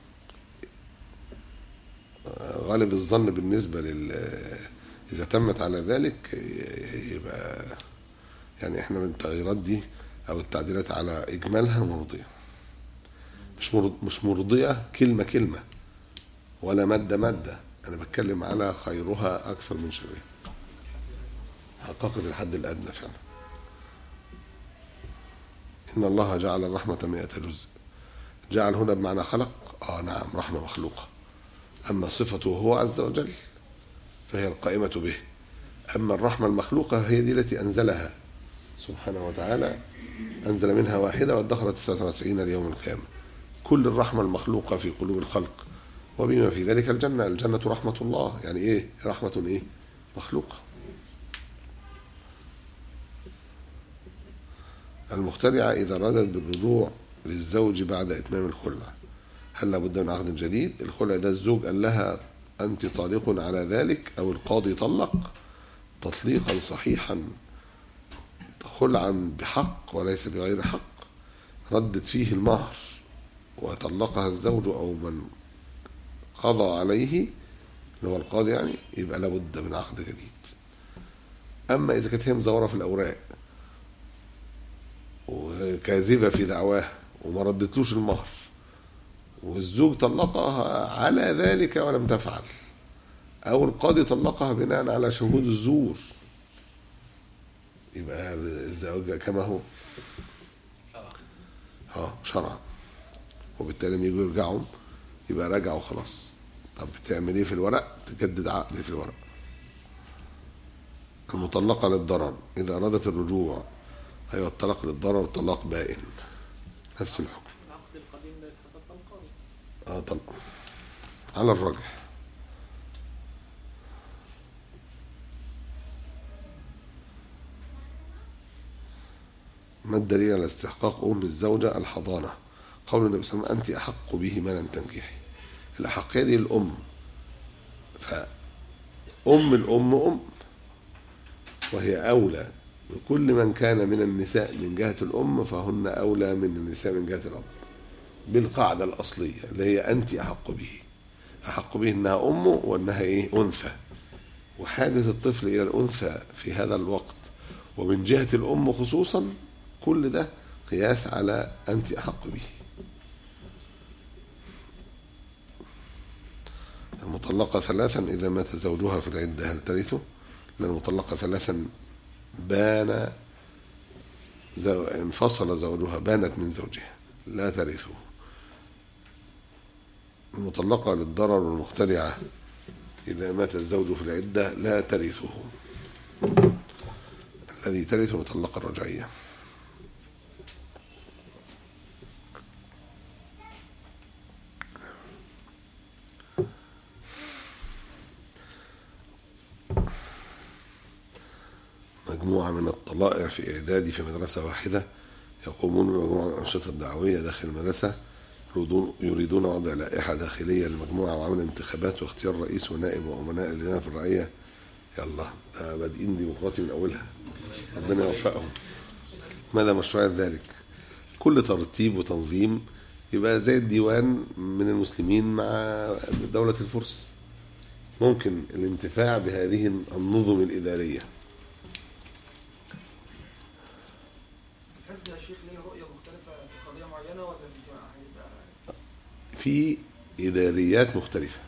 Speaker 2: آه، غالب الظن بالنسبه لل اذا تمت على ذلك ي- يبقى يعني احنا من التغييرات دي او التعديلات على اجمالها مرضيه مش مرض مش مرضيه كلمه كلمه ولا ماده ماده انا بتكلم على خيرها اكثر من شرها حققت الحد الادنى فعلا ان الله جعل الرحمه مئة جزء جعل هنا بمعنى خلق اه نعم رحمه مخلوقه اما صفته هو عز وجل فهي القائمه به اما الرحمه المخلوقه هي دي التي انزلها سبحانه وتعالى انزل منها واحده وادخر 99 ليوم القيامه كل الرحمه المخلوقه في قلوب الخلق وبما في ذلك الجنه الجنه رحمه الله يعني ايه رحمه ايه مخلوقه المخترعة إذا أرادت بالرجوع للزوج بعد إتمام الخلع هل لابد من عقد جديد الخلع ده الزوج قال لها أنت طالق على ذلك أو القاضي طلق تطليقا صحيحا خلعا بحق وليس بغير حق ردت فيه المهر وطلقها الزوج أو من قضى عليه اللي هو القاضي يعني يبقى لابد من عقد جديد أما إذا كانت هي مزورة في الأوراق وكاذبة في دعواها وما ردتلوش المهر والزوج طلقها على ذلك ولم تفعل أو القاضي طلقها بناء على شهود الزور يبقى الزواج كما هو
Speaker 3: شرع
Speaker 2: اه شرعا وبالتالي لما يجوا يرجعوا يبقى رجعوا خلاص طب بتعمل ايه في الورق تجدد عقد في الورق المطلقة للضرر إذا أرادت الرجوع أيوة الطلاق للضرر طلاق بائن نفس الحكم
Speaker 5: العقد القديم ده يتحسب طلقان
Speaker 2: اه طلق على الراجح ما الدليل على استحقاق أم الزوجة الحضانة قول النبي صلى الله عليه وسلم أنت أحق به ما لم تنكحي الأحقية دي الأم فأم الأم أم وهي أولى بكل من كان من النساء من جهة الأم فهن أولى من النساء من جهة الأب بالقاعدة الأصلية اللي هي أنت أحق به أحق به أنها أمه وأنها إيه أنثى وحاجة الطفل إلى الأنثى في هذا الوقت ومن جهة الأم خصوصا كل ده قياس على أنت أحق به المطلقة ثلاثا إذا مات زوجها في العدة هل ترثه؟ لأن المطلقة ثلاثا بان زو... انفصل زوجها بانت من زوجها لا ترثه المطلقة للضرر والمخترعة إذا مات الزوج في العدة لا ترثه الذي ترث المطلقة الرجعية مجموعة من الطلائع في إعدادي في مدرسة واحدة يقومون بمجموعة من الأنشطة الدعوية داخل المدرسة يريدون يريدون وضع لائحة داخلية للمجموعة وعمل انتخابات واختيار رئيس ونائب وأمناء اللجان الفرعية يلا ده بادئين ديمقراطي من أولها ربنا يوفقهم ماذا مشروعية ذلك كل ترتيب وتنظيم يبقى زي الديوان من المسلمين مع دولة الفرس ممكن الانتفاع بهذه النظم الإدارية
Speaker 6: الحزب يا شيخ ليه رؤية مختلفة في قضية معينة ولا هيبقى
Speaker 2: في إداريات مختلفة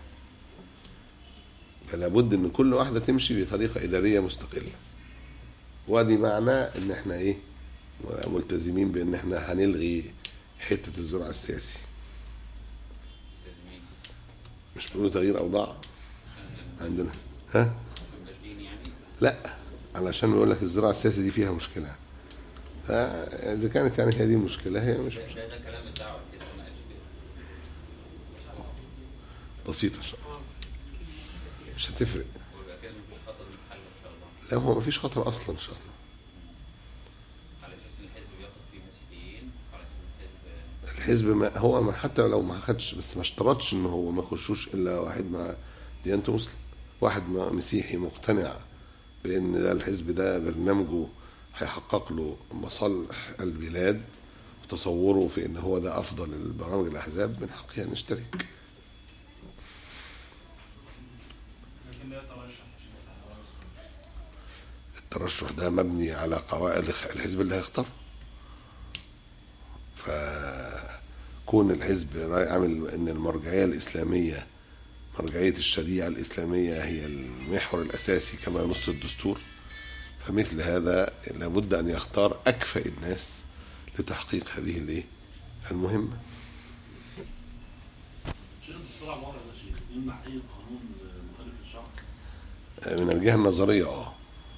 Speaker 2: فلا بد ان كل واحدة تمشي بطريقة إدارية مستقلة وادي معنى ان احنا ايه ملتزمين بان احنا هنلغي حتة الزرع السياسي
Speaker 3: لازمين
Speaker 2: مش بيقولوا تغيير أوضاع
Speaker 3: عشان
Speaker 2: عندنا ها
Speaker 3: مبقاش دين يعني
Speaker 2: لا علشان بيقول لك الزراعة السياسية دي فيها مشكلة فإذا كانت يعني هي دي المشكلة هي مش
Speaker 3: ده, ده, ده كلام الدعوة الحزب ما قالش كده
Speaker 2: بسيطة إن شاء الله مش هتفرق
Speaker 3: ويبقى كده مفيش خطر من الحل ان شاء الله
Speaker 2: لا هو مفيش خطر أصلا إن شاء الله
Speaker 3: على اساس ان الحزب بياخد فيه مسيحيين على اساس ان الحزب
Speaker 2: الحزب ما هو ما حتى لو ما خدش بس ما اشترطش ان هو ما يخشوش الا واحد مع ديانته مسلم واحد م- مسيحي مقتنع بان ده الحزب ده برنامجه هيحقق له مصالح البلاد وتصوره في ان هو ده افضل البرامج الاحزاب من حقه ان يشترك
Speaker 4: لكن لا يترشح عشان يفتح رئيس
Speaker 2: الترشح ده مبني على قواعد الخ- الحزب اللي هيختاره فكون الحزب راي- عامل ان المرجعيه الاسلاميه مرجعيه الشريعه الاسلاميه هي المحور الاساسي كما ينص الدستور فمثل هذا لابد ان يختار اكفأ الناس لتحقيق هذه الايه المهمه
Speaker 7: شيخ الدستور عباره عن شيء يمنع اي قانون مخالف للشرع
Speaker 2: من الجهه النظريه اه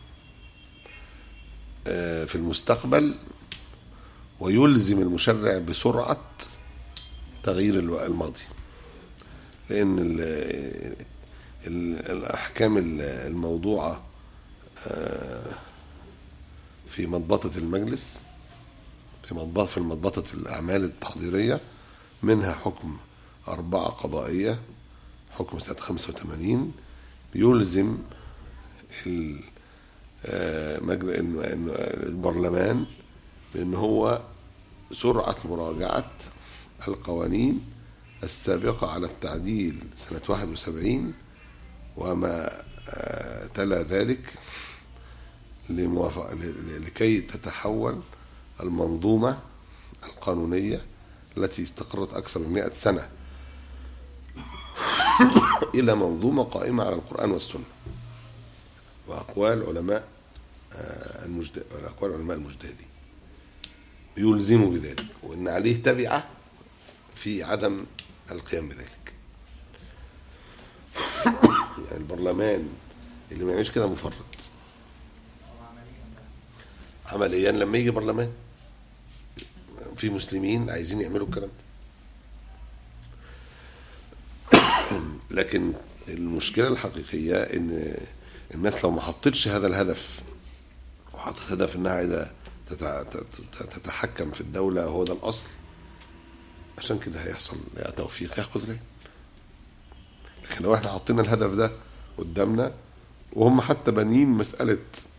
Speaker 2: آه، في المستقبل ويلزم المشرع بسرعة تغيير الو- الماضي لأن ال ال الأحكام ال- الموضوعة آه، في مضبطة المجلس في مضبطة في مضبطة الأعمال التحضيرية منها حكم أربعة قضائية حكم سنة 85 يلزم ال- آه، مجل- إنه- إنه البرلمان بأن هو سرعة مراجعة القوانين السابقة على التعديل سنة 71 وما آه، تلا ذلك لموافق ل- ل- لكي تتحول المنظومة القانونية التي استقرت أكثر من 100 سنة إلى منظومة قائمة على القرآن والسنة وأقوال علماء آه، المجد أقوال علماء المجتهدين يلزموا بذلك وإن عليه تبعة في عدم القيام بذلك يعني البرلمان اللي ما يعملش كده مفرط عمليا لما يجي برلمان في مسلمين عايزين يعملوا الكلام ده لكن المشكله الحقيقيه ان الناس لو ما حطتش هذا الهدف وحطت هدف انها عايزه تتع- تت- تتحكم في الدوله وهو ده الاصل عشان كده هيحصل يا توفيق يا خذلان لكن لو احنا حطينا الهدف ده قدامنا وهم حتى بانيين مساله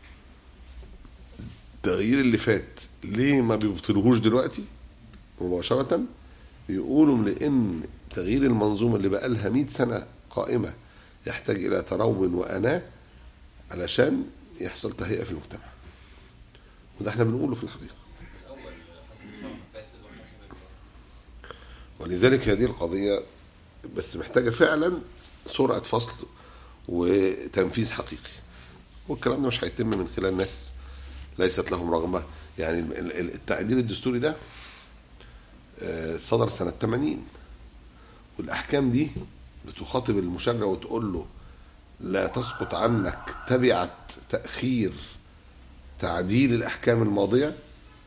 Speaker 2: التغيير اللي فات ليه ما بيبطلوهوش دلوقتي مباشره بيقولوا لان تغيير المنظومه اللي بقى لها 100 سنه قائمه يحتاج الى ترون واناه علشان يحصل تهيئه في المجتمع وده احنا بنقوله في الحقيقه
Speaker 3: الاول حسب الشرع فاسد وحسب ال-
Speaker 2: ولذلك هذه القضيه بس محتاجه فعلا سرعه فصل وتنفيذ حقيقي والكلام ده مش هيتم من خلال ناس ليست لهم رغبه يعني ال- ال- التعديل الدستوري ده آه، صدر سنه 80 والاحكام دي بتخاطب المشرع وتقول له لا تسقط عنك تبعه تاخير تعديل الاحكام الماضيه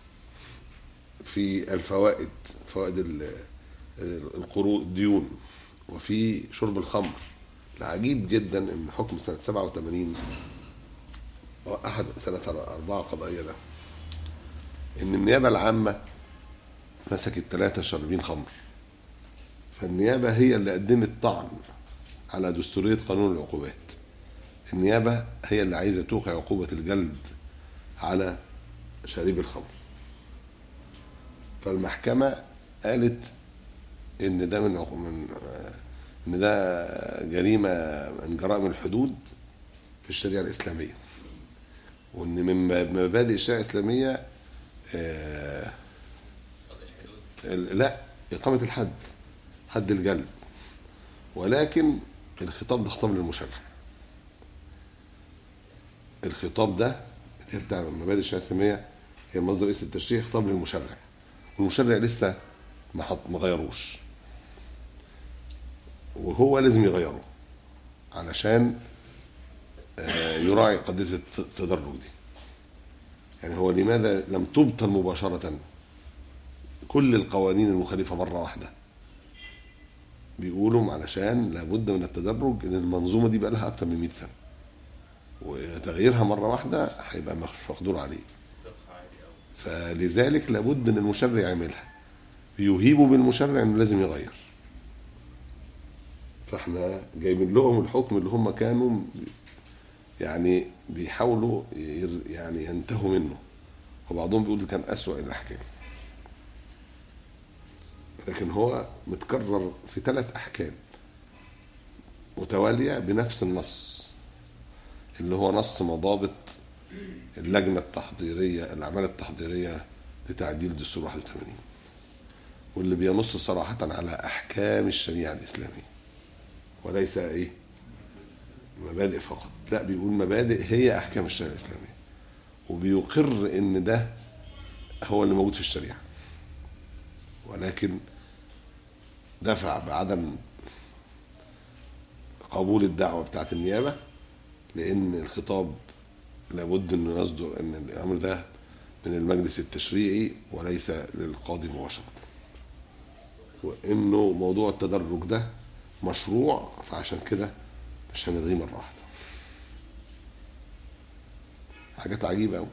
Speaker 2: في الفوائد فوائد ال- القروض الديون وفي شرب الخمر العجيب جدا ان حكم سنه 87 هو احد سنه اربعه قضائيه ده ان النيابه العامه مسكت ثلاثه شاربين خمر فالنيابه هي اللي قدمت طعن على دستوريه قانون العقوبات النيابه هي اللي عايزه توقع عقوبه الجلد على شاربي الخمر فالمحكمة قالت إن ده من عق- من إن ده جريمة من جرائم الحدود في الشريعة الإسلامية وإن من مبادئ الشريعة الإسلامية آه،
Speaker 3: قضاء الحدود
Speaker 2: ال- لا إقامة الحد حد الجلد ولكن الخطاب ده خطاب للمشرع الخطاب ده اللي هي بتاع مبادئ الشريعة الإسلامية هي مصدر رئيس التشريع خطاب للمشرع المشرع لسه ما حط ما غيروش وهو لازم يغيره علشان آه، يراعي قضية الت- التدرج دي يعني هو لماذا لم تبطل مباشرة كل القوانين المخالفة مرة واحدة بيقولوا علشان لابد من التدرج ان المنظومة دي بقى لها اكتر من 100 سنة وتغييرها مرة واحدة هيبقى مش مقدور عليه
Speaker 3: فقه عادي أوي
Speaker 2: فلذلك لابد ان المشرع يعملها يهيبوا بالمشرع انه لازم يغير فاحنا جايبين لهم الحكم اللي هم كانوا يعني بيحاولوا ير- يعني ينتهوا منه وبعضهم بيقول ده كان أسوأ الأحكام لكن هو متكرر في ثلاث أحكام متوالية بنفس النص اللي هو نص مضابط اللجنة التحضيرية الأعمال التحضيرية لتعديل دستور 81 واللي بينص صراحة على أحكام الشريعة الإسلامية وليس إيه مبادئ فقط لا بيقول مبادئ هي أحكام الشريعة الإسلامية وبيقر إن ده هو اللي موجود في الشريعة ولكن دفع بعدم قبول الدعوة بتاعت النيابة لأن الخطاب لابد انه يصدر ان الامر ده من المجلس التشريعي وليس للقاضي مباشره وانه موضوع التدرج ده مشروع فعشان كده مش هنلغيه مره واحده حاجات عجيبه قوي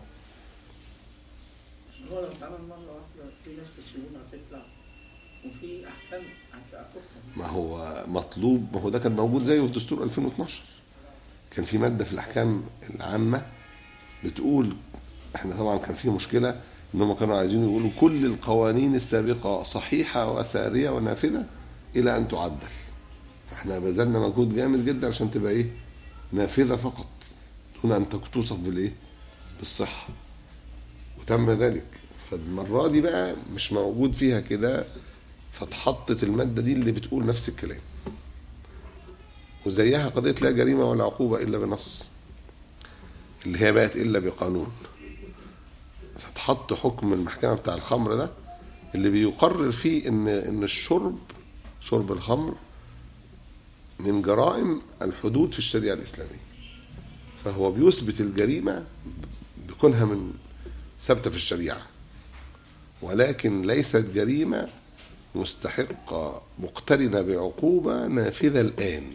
Speaker 5: هو لو اتعمل مرة واحدة في ناس بسهولة هتطلع وفي أحكام هتعاقبهم
Speaker 2: ما هو مطلوب ما هو ده كان موجود زيه في دستور 2012 كان في ماده في الاحكام العامه بتقول احنا طبعا كان في مشكله ان هم كانوا عايزين يقولوا كل القوانين السابقه صحيحه وساريه ونافذه الى ان تعدل احنا بذلنا مجهود جامد جدا عشان تبقى ايه نافذه فقط دون ان تك- توصف بالايه بالصحه وتم ذلك فالمره دي بقى مش موجود فيها كده فاتحطت الماده دي اللي بتقول نفس الكلام وزيها قضيه لا جريمه ولا عقوبه الا بنص اللي هي بقت الا بقانون فتحط حكم المحكمه بتاع الخمر ده اللي بيقرر فيه ان ان الشرب شرب الخمر من جرائم الحدود في الشريعه الاسلاميه فهو بيثبت الجريمه بكونها من ثابته في الشريعه ولكن ليست جريمه مستحقه مقترنه بعقوبه نافذه الان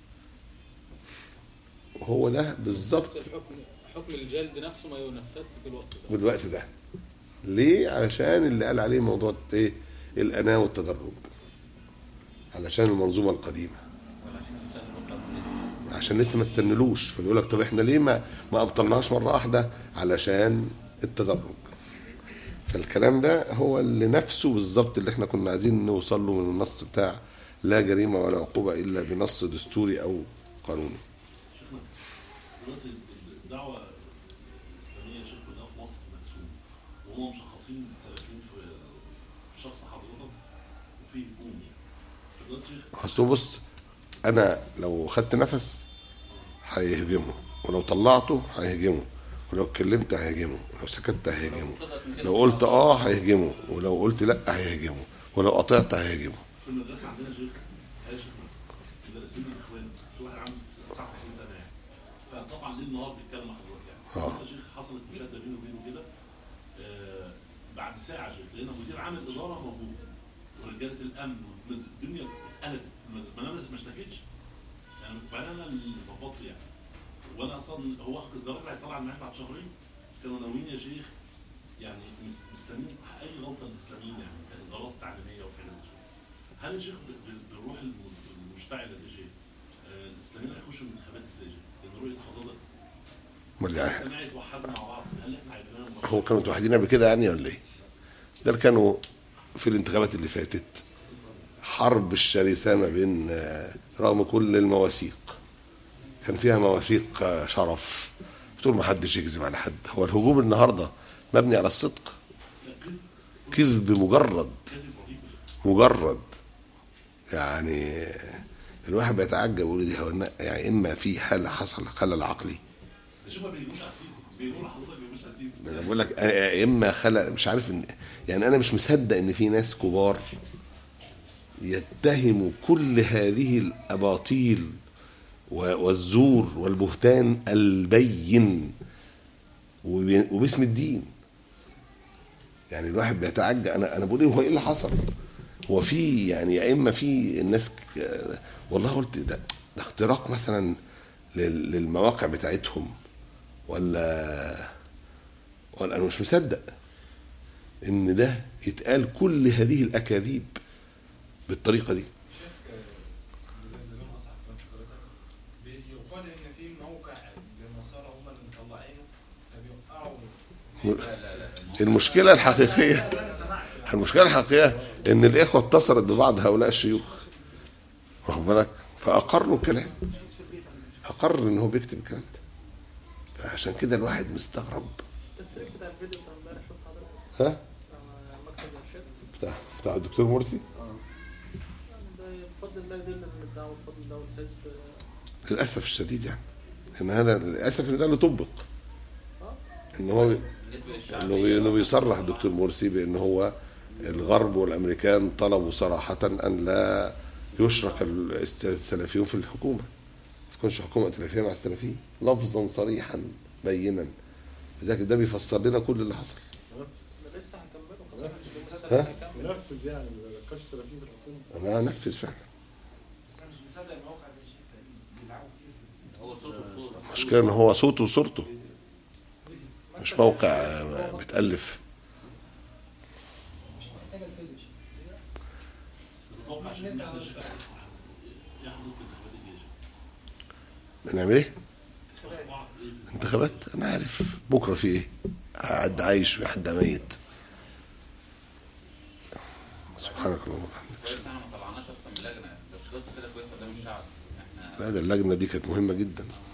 Speaker 2: وهو ده بالظبط
Speaker 8: بس الحكم حكم الجلد نفسه ما ينفذش في الوقت ده
Speaker 2: بالوقت ده ليه علشان اللي قال عليه موضوع ايه الاناه والتدرج علشان المنظومه القديمه
Speaker 3: ولا عشان تسلم القانون لسه
Speaker 2: عشان لسه ما تسنلوش فيقول لك طب احنا ليه ما ما ابطلناش مره واحده علشان التدرج فالكلام ده هو اللي نفسه بالظبط اللي احنا كنا عايزين نوصل له من النص بتاع لا جريمه ولا عقوبه الا بنص دستوري او قانوني
Speaker 7: شيخنا دلوقتي الدعوة الإسلامية شيخ كلها في مصر مقسومة وهم مشخصين السلفيين في في شخص حضرتك وفي هجوم يعني دلوقتي شيخ
Speaker 2: اصل بص انا لو خدت نفس هيهجمه ولو طلعته هيهجمه ولو اتكلمت هيهجمه ولو سكت هيهجمه لو قلت اه هيهجمه ولو قلت لا هيهجمه ولو قطعت هيهجمه
Speaker 7: في المدرسة عندنا شيخ يا شيخ مدرسين الإخوان في واحد عنده 29 سنة يعني فطبعا ليل نهار بيتكلم مع حضرتك يعني
Speaker 2: آه.
Speaker 7: يا شيخ حصلت مشادة بينه وبينه كده آه، بعد ساعة شيخ لقينا مدير عام الإدارة موجود ورجالة الأمن والدنيا اتقلبت ما أنا ما اشتكيتش يعني بقى أنا اللي ظبطت يعني وأنا أصلا هو الدرجة هيطلع معايا بعد شهرين كانوا ناويين يا شيخ يعني مس- مستنيين اي غلطه للاسلاميين يعني كادارات تعليميه وحاجات زي كده. هل يا شيخ ب- ب- بالروح الم- المشتعله دي شيء آه، الاسلاميين هيخشوا الانتخابات ازاي يا شيخ؟ لان رؤيه حضرتك
Speaker 2: امال يعني
Speaker 7: سمعت وحدنا مع بعض هل احنا عايزين
Speaker 2: هو كانوا متوحدين قبل كده يعني ولا ايه؟ ده كانوا في الانتخابات اللي فاتت حرب الشرسة ما بين آه، رغم كل المواثيق كان فيها مواثيق آه، شرف بتقول ما حدش يكذب على حد هو الهجوم النهارده مبني على الصدق كذب مجرد مجرد يعني الواحد بيتعجب يقول دي هو يعني اما في حاله حصل خلل عقلي
Speaker 7: شوف ما بيجيبوش على السيسي بيقولوا لحضرتك ما بيجيبوش على السيسي
Speaker 2: انا بقول لك آه، اما خلق مش عارف ان يعني انا مش مصدق ان في ناس كبار يتهموا كل هذه الاباطيل و- والزور والبهتان البين وب- وباسم الدين يعني الواحد بيتعجب انا انا بقول ايه هو ايه اللي حصل هو في يعني يا اما في الناس ك- والله قلت ده ده اختراق مثلا لل- للمواقع بتاعتهم ولا ولا انا مش مصدق ان ده يتقال كل هذه الاكاذيب بالطريقه دي
Speaker 9: بيقال ان في موقع للنصارى هم اللي مطلعينه فبيوقعوا
Speaker 2: المشكله الحقيقيه المشكله الحقيقيه ان الاخوه اتصلت ببعض هؤلاء الشيوخ واخد بالك فاقروا الكلام اقر ان هو بيكتب الكلام ده عشان كده الواحد مستغرب
Speaker 8: التسريب بتاع الفيديو بتاع امبارح شوف حضرتك
Speaker 2: ها
Speaker 8: آه، مكتب الارشاد
Speaker 2: بتاع بتاع الدكتور مرسي
Speaker 8: يعني ده بفضل الله يدل من الدعوه بفضل الله والحزب آه،
Speaker 2: للاسف الشديد يعني ان هذا للاسف ان ده اللي طبق ان هو
Speaker 3: بالنسبه
Speaker 2: انه
Speaker 3: للشعبيه
Speaker 2: بي- انه بيصرح الدكتور مرسي بان هو الغرب والامريكان طلبوا صراحه ان لا يشرك الس- السلفيون في الحكومه ما تكونش حكومه ائتلافيه مع السلفيين لفظا صريحا بينا لذلك ده بيفسر لنا كل اللي حصل
Speaker 8: ده لسه هنكمله
Speaker 2: ها؟
Speaker 8: هنكمل
Speaker 4: ينفذ يعني ما يبقاش سلفيين في الحكومه
Speaker 2: انا انفذ فعلا
Speaker 6: بس انا مش مصدق الموقع ده شيء بيلعبوا كتير في
Speaker 3: هو صوت وصوره
Speaker 2: المشكله ان هو صوته وصورته مش موقع آه، بتالف
Speaker 6: مش محتاجه الفيديو
Speaker 7: تتوقع عشان ما حدش ياخد الانتخابات الجيش
Speaker 2: نعمل ايه؟
Speaker 7: توقعات ايه
Speaker 2: انتخابات انا عارف بكره في ايه؟ حد عايش وحد ميت سبحانك اللهم وبحمدك
Speaker 3: كويس احنا ما طلعناش اصلا من اللجنه لو فضلت كده كويس قدام الشعب احنا
Speaker 2: لا ده اللجنه دي كانت مهمه جدا